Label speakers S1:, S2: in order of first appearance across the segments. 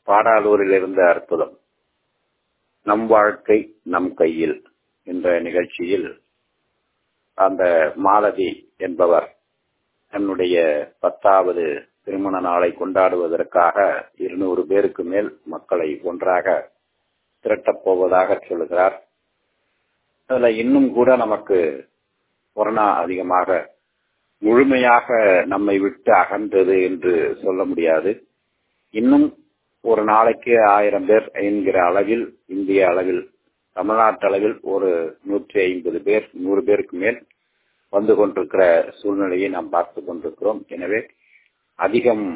S1: பாடாலூரில் இருந்த அற்புதம் நம் வாழ்க்கை நம் கையில் என்ற நிகழ்ச்சியில் அந்த மாலதி என்பவர் தன்னுடைய பத்தாவது திருமண நாளை கொண்டாடுவதற்காக இருநூறு பேருக்கு மேல் மக்களை ஒன்றாக திரட்டப் போவதாக சொல்லுகிறார் அதுல இன்னும் கூட நமக்கு கொரோனா அதிகமாக முழுமையாக நம்மை விட்டு அகன்றது என்று சொல்ல முடியாது இன்னும் ஒரு நாளைக்கு ஆயிரம் பேர் என்கிற அளவில் இந்திய அளவில் தமிழ்நாட்டு அளவில் ஒரு நூற்றி ஐம்பது பேர் நூறு பேருக்கு மேல் வந்து கொண்டிருக்கிற சூழ்நிலையை நாம் பார்த்து கொண்டிருக்கிறோம் எனவே அதிகம்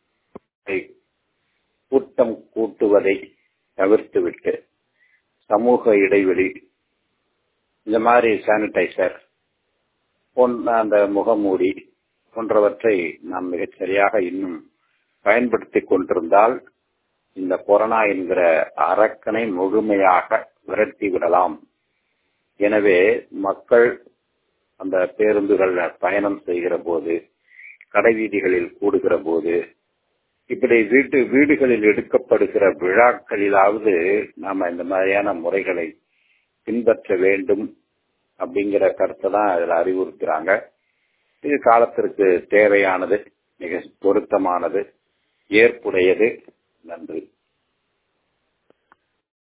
S1: கூட்டம் கூட்டுவதை தவிர்த்துவிட்டு சமூக இடைவெளி இந்த மாதிரி சானிடைசர் போன்ற அந்த முகமூடி போன்றவற்றை நாம் மிகச் சரியாக இன்னும் பயன்படுத்தி கொண்டிருந்தால் இந்த கொரோனா என்கிற அரக்கனை முழுமையாக விரட்டி விடலாம் எனவே மக்கள் அந்த பேருந்துகள் பயணம் செய்கிற போது கடை வீதிகளில் கூடுகிற போது இப்படி வீட்டு வீடுகளில் எடுக்கப்படுகிற விழாக்களிலாவது நாம இந்த மாதிரியான முறைகளை பின்பற்ற வேண்டும் அப்படிங்கிற கருத்தை தான் அதில் அறிவுறுத்துறாங்க இது காலத்திற்கு தேவையானது மிக பொருத்தமானது ஏற்புடையது நன்றி